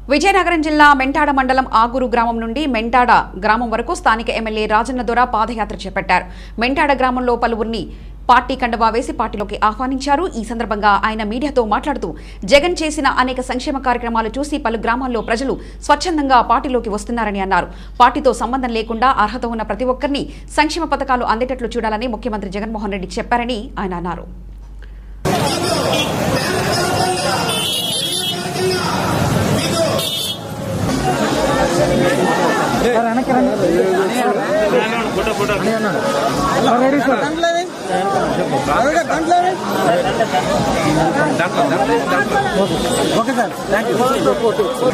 విజయనగరం జిల్లా మెంటాడ మండలం ఆగూరు గ్రామం నుండి మెంటాడ గ్రామం వరకు స్థానిక ఎమ్మెల్యే రాజన్న దొర పాదయాత్ర చేపట్టారు మెంటాడ గ్రామంలో పలువురిని పార్టీ కండవా వేసి పార్టీలోకి ఆహ్వానించారు ఈ సందర్భంగా ఆయన మీడియాతో మాట్లాడుతూ జగన్ చేసిన అనేక సంక్షేమ కార్యక్రమాలు చూసి పలు గ్రామాల్లో ప్రజలు స్వచ్ఛందంగా పార్టీలోకి వస్తున్నారని అన్నారు పార్టీతో సంబంధం లేకుండా అర్హత ఉన్న ప్రతి ఒక్కరిని సంక్షేమ పథకాలు అందేటట్లు చూడాలని ముఖ్యమంత్రి జగన్మోహన్ రెడ్డి చెప్పారని ఆయన అన్నారు okay sir thank you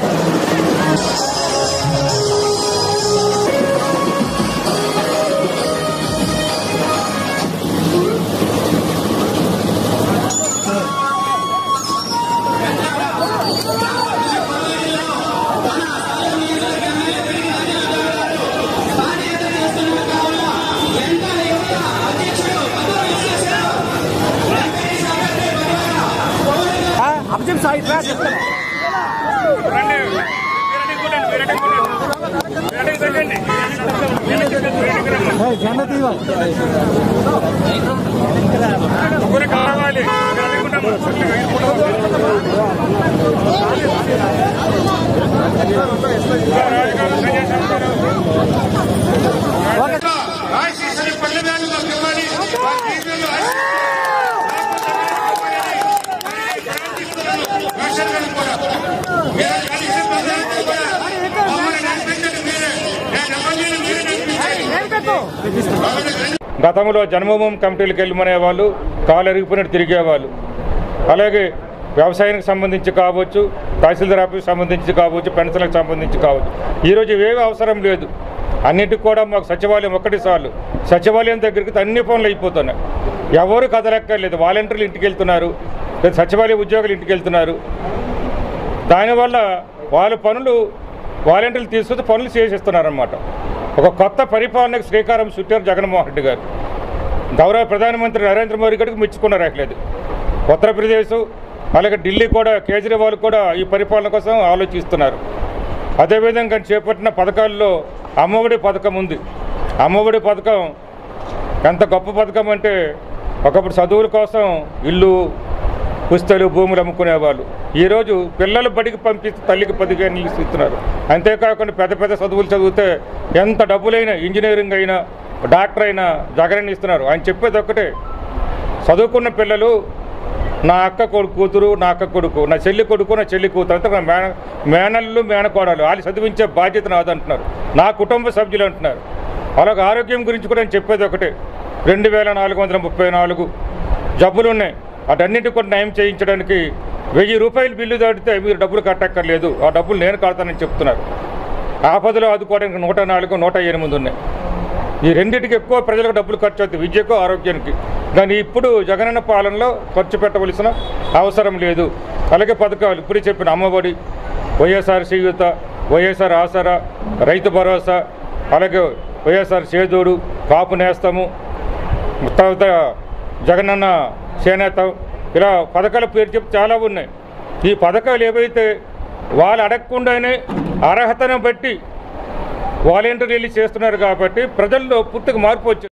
object Sai రా చెప్తాను రండి వీరండి కూడండి వీరండి కూడండి వీరండి తగ్గండి జెండా తీవ ముగ్గురు కావాలి వీరండి కూడండి. ఆశీస్సులు పల్లె బ్యాంకులకు ఇవ్వాలి. వాళ్ళ జీవితంలో ఆశీస్సులను కూడా. మీరు కలిసి ప్రజలందరూ కూడా మమ్మల్ని నడిపించండి మీరే. నేను ఎమ్మెల్యేని మీరే నడిపించండి. గతంలో జన్మభూమి కమిటీలకు వెళ్ళమనే వాళ్ళు కాలు ఎరిగిపోయినట్టు తిరిగేవాళ్ళు అలాగే వ్యవసాయానికి సంబంధించి కావచ్చు తహసీల్దార్ ఆఫీస్కి సంబంధించి కావచ్చు పెన్షన్లకు సంబంధించి కావచ్చు ఈరోజు ఇవేవి అవసరం లేదు అన్నిటికి కూడా మాకు సచివాలయం ఒక్కటి చాలు సచివాలయం దగ్గరికి అన్ని పనులు అయిపోతున్నాయి ఎవరు కదలక్కర్లేదు వాలంటీర్లు ఇంటికి వెళ్తున్నారు లేదా సచివాలయ ఉద్యోగులు ఇంటికి వెళ్తున్నారు దానివల్ల వాళ్ళ పనులు వాలంటీర్లు తీసుకొచ్చి పనులు చేసేస్తున్నారన్నమాట ఒక కొత్త పరిపాలనకు శ్రీకారం చుట్టారు జగన్మోహన్ రెడ్డి గారు గౌరవ ప్రధానమంత్రి నరేంద్ర మోడీ గారికి మెచ్చుకున్నారు ఉత్తరప్రదేశ్ అలాగే ఢిల్లీ కూడా కేజ్రీవాల్ కూడా ఈ పరిపాలన కోసం ఆలోచిస్తున్నారు అదేవిధంగా చేపట్టిన పథకాల్లో అమ్మఒడి పథకం ఉంది అమ్మఒడి పథకం ఎంత గొప్ప పథకం అంటే ఒకప్పుడు చదువుల కోసం ఇల్లు పుస్తలు భూములు అమ్ముకునేవాళ్ళు ఈరోజు పిల్లలు బడికి పంపిస్తే తల్లికి పదిహేను ఇస్తున్నారు అంతేకాకుండా పెద్ద పెద్ద చదువులు చదివితే ఎంత డబ్బులైనా ఇంజనీరింగ్ అయినా డాక్టర్ అయినా జగన్ ఇస్తున్నారు ఆయన చెప్పేది ఒక్కటే చదువుకున్న పిల్లలు నా అక్క కొడుకు కూతురు నా అక్క కొడుకు నా చెల్లి కొడుకు నా చెల్లి కూతురు అంటే నా మేన మేనల్లు మేనకోడలు వాళ్ళు చదివించే బాధ్యత నాదంటున్నారు నా కుటుంబ సభ్యులు అంటున్నారు అలాగే ఆరోగ్యం గురించి కూడా నేను చెప్పేది ఒకటే రెండు వేల నాలుగు వందల ముప్పై నాలుగు జబ్బులు ఉన్నాయి వాటన్నిటి కూడా నయం చేయించడానికి వెయ్యి రూపాయలు బిల్లు దాటితే మీరు డబ్బులు కట్టక్కర్లేదు ఆ డబ్బులు నేను కడతానని చెప్తున్నారు ఆపదలో ఆదుకోవడానికి నూట నాలుగు నూట ఎనిమిది ఉన్నాయి ఈ రెండింటికి ఎక్కువ ప్రజలకు డబ్బులు ఖర్చు అవుతాయి విద్యకు ఆరోగ్యానికి కానీ ఇప్పుడు జగనన్న పాలనలో ఖర్చు పెట్టవలసిన అవసరం లేదు అలాగే పథకాలు ఇప్పుడు చెప్పిన అమ్మఒడి వైఎస్ఆర్ చేయూత వైఎస్ఆర్ ఆసరా రైతు భరోసా అలాగే వైఎస్ఆర్ చేదోడు కాపు నేస్తము తర్వాత జగనన్న చేనేత ఇలా పథకాల పేరు చెప్పి చాలా ఉన్నాయి ఈ పథకాలు ఏవైతే వాళ్ళు అడగకుండానే అర్హతను బట్టి వాలంటీర్లు వెళ్ళి చేస్తున్నారు కాబట్టి ప్రజల్లో పూర్తిగా మార్పు వచ్చింది